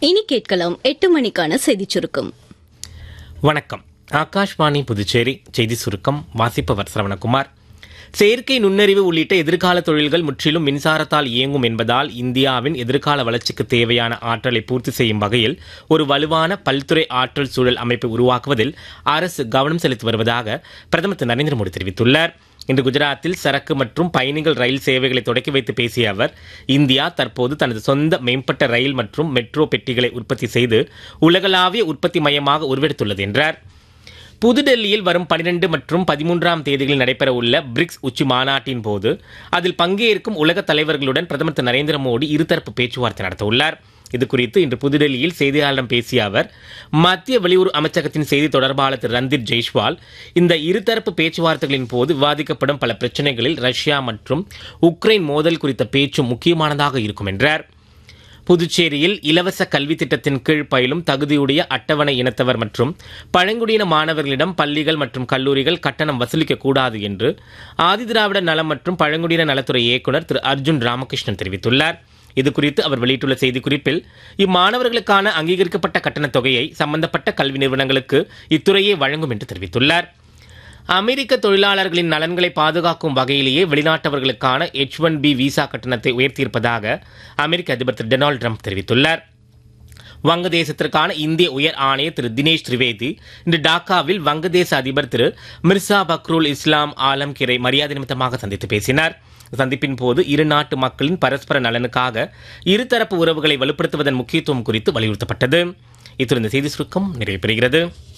இனி கேட்கலாம் எட்டு மணிக்கான செய்திச் சுருக்கம் வணக்கம் ஆகாஷ்வாணி புதுச்சேரி செய்தி சுருக்கம் வாசிப்பவர் சரவணகுமார் செயற்கை நுண்ணறிவு உள்ளிட்ட எதிர்கால தொழில்கள் முற்றிலும் மின்சாரத்தால் இயங்கும் என்பதால் இந்தியாவின் எதிர்கால வளர்ச்சிக்கு தேவையான ஆற்றலை பூர்த்தி செய்யும் வகையில் ஒரு வலுவான பல்துறை ஆற்றல் சூழல் அமைப்பை உருவாக்குவதில் அரசு கவனம் செலுத்தி வருவதாக பிரதமர் திரு நரேந்திர மோடி தெரிவித்துள்ளார் இன்று குஜராத்தில் சரக்கு மற்றும் பயணிகள் ரயில் சேவைகளை தொடக்கி வைத்து பேசிய அவர் இந்தியா தற்போது தனது சொந்த மேம்பட்ட ரயில் மற்றும் மெட்ரோ பெட்டிகளை உற்பத்தி செய்து உலகளாவிய உற்பத்தி மையமாக உருவெடுத்துள்ளது என்றார் புதுடெல்லியில் வரும் 12 மற்றும் பதிமூன்றாம் தேதிகளில் நடைபெறவுள்ள பிரிக்ஸ் உச்சி மாநாட்டின் போது அதில் பங்கேற்கும் உலக தலைவர்களுடன் பிரதமர் திரு நரேந்திர மோடி இருதரப்பு பேச்சுவார்த்தை நடத்தவுள்ளார் இது குறித்து இன்று புதுடெல்லியில் செய்தியாளரிடம் பேசிய அவர் மத்திய வெளியுறவு அமைச்சகத்தின் செய்தி தொடர்பாளர் திரு ரந்தீப் ஜெய்ஷ்வால் இந்த இருதரப்பு பேச்சுவார்த்தைகளின் போது விவாதிக்கப்படும் பல பிரச்சனைகளில் ரஷ்யா மற்றும் உக்ரைன் மோதல் குறித்த பேச்சும் முக்கியமானதாக இருக்கும் என்றார் புதுச்சேரியில் இலவச கல்வி திட்டத்தின் கீழ் பயிலும் தகுதியுடைய அட்டவணை இனத்தவர் மற்றும் பழங்குடியின மாணவர்களிடம் பள்ளிகள் மற்றும் கல்லூரிகள் கட்டணம் வசூலிக்கக்கூடாது என்று ஆதிதிராவிட நலம் மற்றும் பழங்குடியின நலத்துறை இயக்குநர் திரு அர்ஜுன் ராமகிருஷ்ணன் தெரிவித்துள்ளார் இது குறித்து அவர் வெளியிட்டுள்ள செய்திக்குறிப்பில் இம்மாணவர்களுக்கான அங்கீகரிக்கப்பட்ட கட்டணத் தொகையை சம்பந்தப்பட்ட கல்வி நிறுவனங்களுக்கு இத்துறையே வழங்கும் என்று தெரிவித்துள்ளார் அமெரிக்க தொழிலாளர்களின் நலன்களை பாதுகாக்கும் வகையிலேயே வெளிநாட்டவர்களுக்கான எச் ஒன் பி விசா கட்டணத்தை உயர்த்தியிருப்பதாக அமெரிக்க அதிபர் திரு டொனால்டு ட்ரம்ப் தெரிவித்துள்ளார் வங்கதேசத்திற்கான இந்திய உயர் ஆணையர் திரு தினேஷ் திரிவேதி இன்று டாக்காவில் வங்கதேச அதிபர் திரு மிர்சா பக்ருல் இஸ்லாம் ஆலம்கிரை மரியாதை நிமித்தமாக சந்தித்து பேசினார் சந்திப்பின் போது இரு நாட்டு மக்களின் பரஸ்பர நலனுக்காக இருதரப்பு உறவுகளை வலுப்படுத்துவதன் முக்கியத்துவம் குறித்து வலியுறுத்தப்பட்டது இத்துடன் இந்த செய்தி சுருக்கம் நிறைவு பெறுகிறது